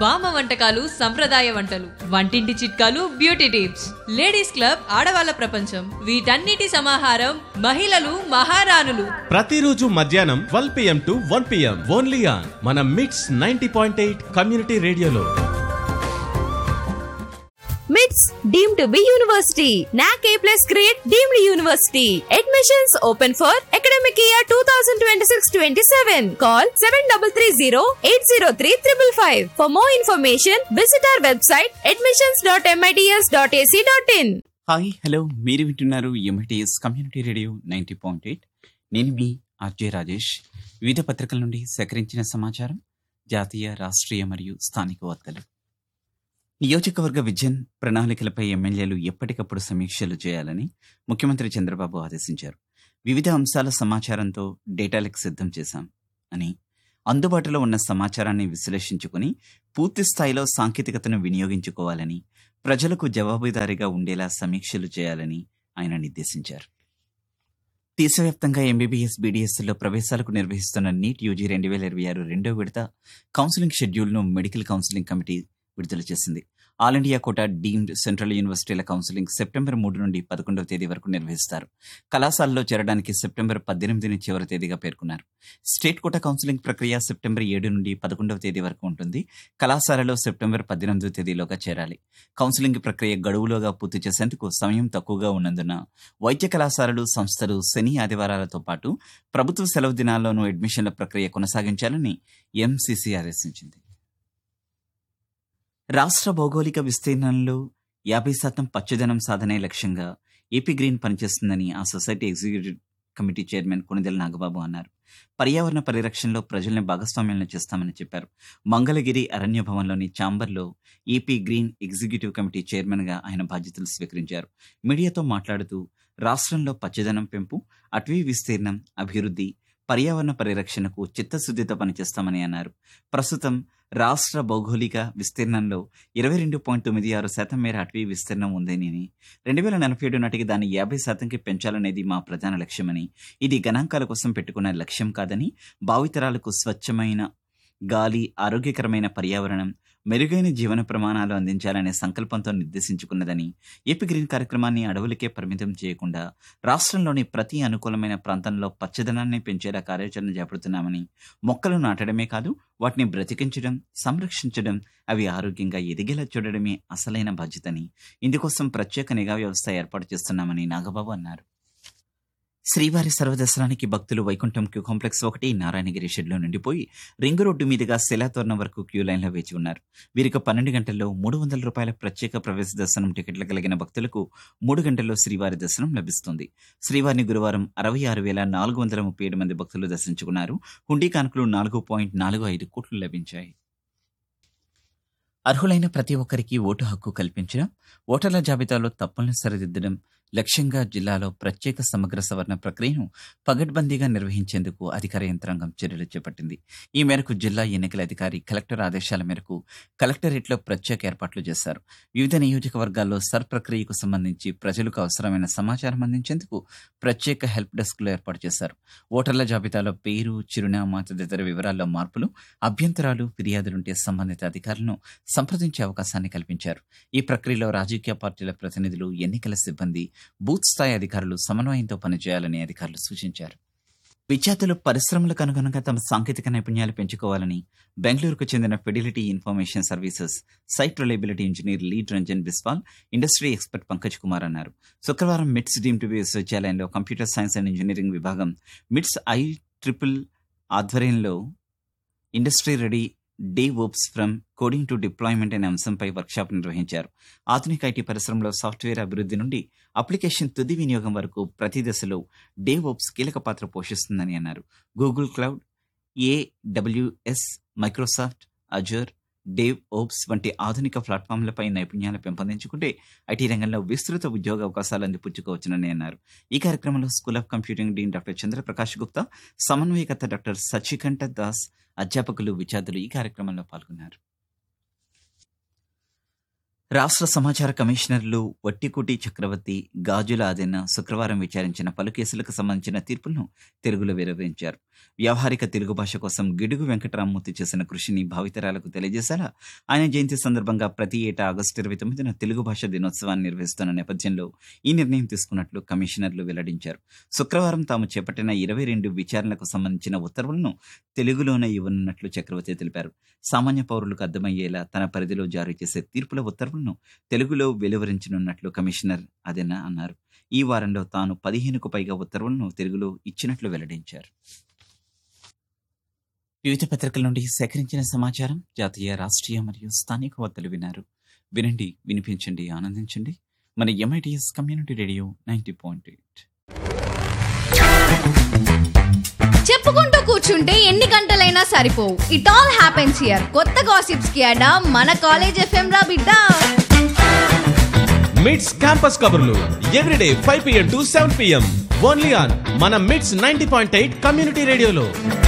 బామ్మ వంటకాలు సంప్రదాయ వంటలు వంటింటి చిట్కాలు బ్యూటీ టిప్స్ లేడీస్ క్లబ్ ఆడవాళ్ళ ప్రపంచం వీటన్నిటి సమాహారం మహిళలు మహారాణులు ప్రతిరోజు మధ్యాహ్నం twelve PM to one PM only on మన MITS ninety point eight community రేడియోలో మిట్స్ deemed to B university NAAC A plus grade deemed university admissions open for academic year two thousand twenty six twenty seven call seven double three zero eight zero three triple five for more information visit our website admissions dot MITS dot AC dot in hi hello మీరు వింటున్నారు MITS community radio ninety point eight నేను మీ RJ Rajesh వివిధ పత్రికల నుండి సేకరించిన సమాచారం జాతీయ రాష్ట్రీయ మరియు స్థానిక వార్తలు నియోజకవర్గ విజన్ ప్రణాళికలపై ఎమ్మెల్యేలు ఎప్పటికప్పుడు సమీక్షలు చేయాలని ముఖ్యమంత్రి చంద్రబాబు ఆదేశించారు వివిధ అంశాల సమాచారంతో డేటాలకు సిద్ధం చేశాం అని అందుబాటులో ఉన్న సమాచారాన్ని విశ్లేషించుకుని పూర్తి స్థాయిలో సాంకేతికతను వినియోగించుకోవాలని ప్రజలకు జవాబుదారీగా ఉండేలా సమీక్షలు చేయాలని ఆయన నిర్దేశించారు దేశవ్యాప్తంగా ఎంబీబీఎస్ బీడీఎస్లో ప్రవేశాలకు నిర్వహిస్తున్న నీట్ యూజీ రెండు వేల ఇరవై ఆరు రెండో విడత కౌన్సిలింగ్ షెడ్యూల్ను మెడికల్ కౌన్సిలింగ్ కమిటీ విడుదల చేసింది all India quota deemed central యూనివర్సిటీల కౌన్సిలింగ్ సెప్టెంబర్ మూడు నుండి పదకొండవ తేదీ వరకు నిర్వహిస్తారు కళాశాలలో చేరడానికి సెప్టెంబర్ పద్దెనిమిదిని చివరి తేదీగా పేర్కొన్నారు స్టేట్ కోటా కౌన్సిలింగ్ ప్రక్రియ సెప్టెంబర్ ఏడు నుండి పదకొండవ తేదీ వరకు ఉంటుంది కళాశాలలో సెప్టెంబర్ పద్దెనిమిదవ తేదీలోగా చేరాలి కౌన్సిలింగ్ ప్రక్రియ గడువులోగా పూర్తి చేసేందుకు సమయం తక్కువగా ఉన్నందున వైద్య కళాశాలలు సంస్థలు శని ఆదివారాలతో పాటు ప్రభుత్వ సెలవు దినాల్లోనూ అడ్మిషన్ల ప్రక్రియ కొనసాగించాలని ఎంసీసీ ఆదేశించింది రాష్ట్ర భౌగోళిక విస్తీర్ణంలో యాభై శాతం పచ్చదనం సాధనే లక్ష్యంగా ఏపీ గ్రీన్ పనిచేస్తుందని ఆ society executive committee chairman Konidela Nagababu అన్నారు పర్యావరణ పరిరక్షణలో ప్రజల్ని భాగస్వామ్యాలను చేస్తామని చెప్పారు మంగళగిరి అరణ్య భవన్లోని ఛాంబర్లో ఏపీ గ్రీన్ ఎగ్జిక్యూటివ్ కమిటీ చైర్మన్గా ఆయన బాధ్యతలు స్వీకరించారు మీడియాతో మాట్లాడుతూ రాష్ట్రంలో పచ్చదనం పెంపు అటవీ విస్తీర్ణం అభివృద్ధి పర్యావరణ పరిరక్షణకు చిత్తశుద్ధితో పనిచేస్తామని అన్నారు ప్రస్తుతం రాష్ట్ర భౌగోళిక విస్తీర్ణంలో ఇరవై రెండు పాయింట్ తొమ్మిది ఆరు శాతం మేర అటవీ విస్తీర్ణం ఉందని రెండు వేల నలభై ఏడు నాటికి దాన్ని యాభై శాతంకి పెంచాలనేది మా ప్రధాన లక్ష్యమని ఇది గణాంకాల కోసం పెట్టుకున్న లక్ష్యం కాదని భావితరాలకు స్వచ్ఛమైన గాలి ఆరోగ్యకరమైన పర్యావరణం మెరుగైన జీవన ప్రమాణాలు అందించాలనే సంకల్పంతో నిర్దేశించుకున్నదని ఏపీ గ్రీన్ కార్యక్రమాన్ని అడవులకే పరిమితం చేయకుండా రాష్ట్రంలోని ప్రతి అనుకూలమైన ప్రాంతంలో పచ్చదనాన్ని పెంచేలా కార్యాచరణ చేపడుతున్నామని మొక్కలు నాటడమే కాదు వాటిని బ్రతికించడం సంరక్షించడం అవి ఆరోగ్యంగా ఎదిగేలా చూడడమే అసలైన బాధ్యతని ఇందుకోసం ప్రత్యేక నిఘా వ్యవస్థ ఏర్పాటు చేస్తున్నామని నాగబాబు అన్నారు శ్రీవారి సర్వదర్శనానికి భక్తులు వైకుంఠం క్యూ కాంప్లెక్స్ ఒకటి నారాయణగిరి షెడ్లో నిండిపోయి రింగ్ రోడ్డు మీదుగా శిలాతోరణం వరకు క్యూ లైన్లో వేచి ఉన్నారు వీరికి పన్నెండు గంటల్లో మూడు వందల రూపాయల ప్రత్యేక ప్రవేశ దర్శనం టికెట్లు కలిగిన భక్తులకు మూడు గంటల్లో శ్రీవారి దర్శనం లభిస్తుంది శ్రీవారిని గురువారం అరవై ఆరు వేల నాలుగు వందల ముప్పై ఏడు మంది భక్తులు దర్శించుకున్నారు హుండీ కానుకలు నాలుగు పాయింట్ నాలుగు ఐదు కోట్లు లభించాయి అర్హులైన ప్రతి ఒక్కరికి ఓటు హక్కు కల్పించడం ఓటర్ల జాబితాలో తప్పులను సరిదిద్దడం లక్ష్యంగా జిల్లాలో ప్రత్యేక సమగ్ర సవరణ ప్రక్రియను పగడ్బందీగా నిర్వహించేందుకు అధికార యంత్రాంగం చర్యలు చేపట్టింది ఈ మేరకు జిల్లా ఎన్నికల అధికారి కలెక్టర్ ఆదేశాల మేరకు కలెక్టరేట్లో ప్రత్యేక ఏర్పాట్లు చేశారు వివిధ నియోజకవర్గాల్లో సర్ ప్రక్రియకు సంబంధించి ప్రజలకు అవసరమైన సమాచారం అందించేందుకు ప్రత్యేక హెల్ప్ డెస్క్లు ఏర్పాటు చేశారు ఓటర్ల జాబితాలో పేరు చిరునామా తదితర వివరాల్లో మార్పులు అభ్యంతరాలు ఫిర్యాదులుంటే సంబంధిత అధికారులను సంప్రదించే అవకాశాన్ని కల్పించారు ఈ ప్రక్రియలో రాజకీయ పార్టీల ప్రతినిధులు ఎన్నికల సిబ్బంది బూత్ స్థాయి అధికారులు సమన్వయంతో పనిచేయాలని అధికారులు సూచించారు విద్యార్థులు పరిశ్రమలకు అనుగుణంగా తమ సాంకేతిక నైపుణ్యాలు పెంచుకోవాలని బెంగళూరుకు చెందిన Fidelity information services site reliability engineer lead Ranjan Biswal industry expert Pankaj Kumar అన్నారు శుక్రవారం మిట్స్ డీమ్ టు విశ్వవిద్యాలయంలో కంప్యూటర్ సైన్స్ అండ్ ఇంజనీరింగ్ విభాగం మిట్స్ ఐ ట్రిపుల్ ఆధ్వర్యంలో industry ready day works from coding to deployment అనే అంశంపై వర్క్షాప్ నిర్వహించారు ఆధునిక ఐటీ పరిశ్రమలో సాఫ్ట్వేర్ అభివృద్ధి నుండి అప్లికేషన్ తుది వినియోగం వరకు ప్రతి దశలో డే వర్క్స్ కీలక పాత్ర పోషిస్తుందని అన్నారు Google cloud AWS Microsoft Azure dev ops వంటి ఆధునిక ప్లాట్ఫామ్లపై నైపుణ్యాలు పెంపొందించుకుంటే ఐటీ రంగంలో విస్తృత ఉద్యోగ అవకాశాలు అందిపుచ్చుకోవచ్చునని అన్నారు ఈ కార్యక్రమంలో school of computing dean doctor Chandraprakash Gupta సమన్వయకర్త డాక్టర్ సచికంఠ దాస్ అధ్యాపకులు విద్యార్థులు ఈ కార్యక్రమంలో పాల్గొన్నారు రాష్ట్ర సమాచార కమిషనర్లు వట్టికుటి చక్రవర్తి గాజుల ఆదిన శుక్రవారం విచారించిన పలు కేసులకు సంబంధించిన తీర్పులను తెలుగులో వివరించారు వ్యావహారిక తెలుగు భాష కోసం గిడుగు వెంకటరామమూర్తి చేసిన కృషిని భావితరాలకు తెలియజేసేలా ఆయన జయంతి సందర్భంగా ప్రతి ఏటా ఆగస్టు ఇరవై తొమ్మిదిన తెలుగు భాష దినోత్సవాన్ని నిర్వహిస్తున్న నేపథ్యంలో ఈ నిర్ణయం తీసుకున్నట్లు కమిషనర్లు వెల్లడించారు శుక్రవారం తాము చేపట్టిన ఇరవై రెండు విచారణలకు సంబంధించిన ఉత్తర్వులను తెలుగులోనే ఇవ్వనున్నట్లు చక్రవర్తి తెలిపారు సామాన్య పౌరులకు అర్థమయ్యేలా తన పరిధిలో జారీ చేసే తీర్పుల ఉత్తర్వులను తెలుగులో వెలువరించనున్నట్లు కమిషనర్ అదెన అన్నారు ఈ వారంలో తాను పదిహేనుకు పైగా ఉత్తర్వులను తెలుగులో ఇచ్చినట్లు వెల్లడించారు వివిధ పత్రికల నుండి సేకరించిన సమాచారం జాతీయ రాష్ట్రీయ మరియు స్థానిక వార్తలు విన్నారు వినండి వినిపించండి ఆనందించండి మన MITS community radio ninety point eight చెప్పుకుంటూ కూర్చుంటే ఎన్ని గంటలైనా సరిపోవు ఇట్ ఆల్ హ్యాపెన్స్ హియర్ కొత్త గాసిప్స్ కి అడా మన కాలేజ్ ఎఫ్ఎం రా బిడ్డ మిట్స్ క్యాంపస్ కబుర్లు everyday five PM to seven PM only on మన MITS ninety point eight community రేడియోలో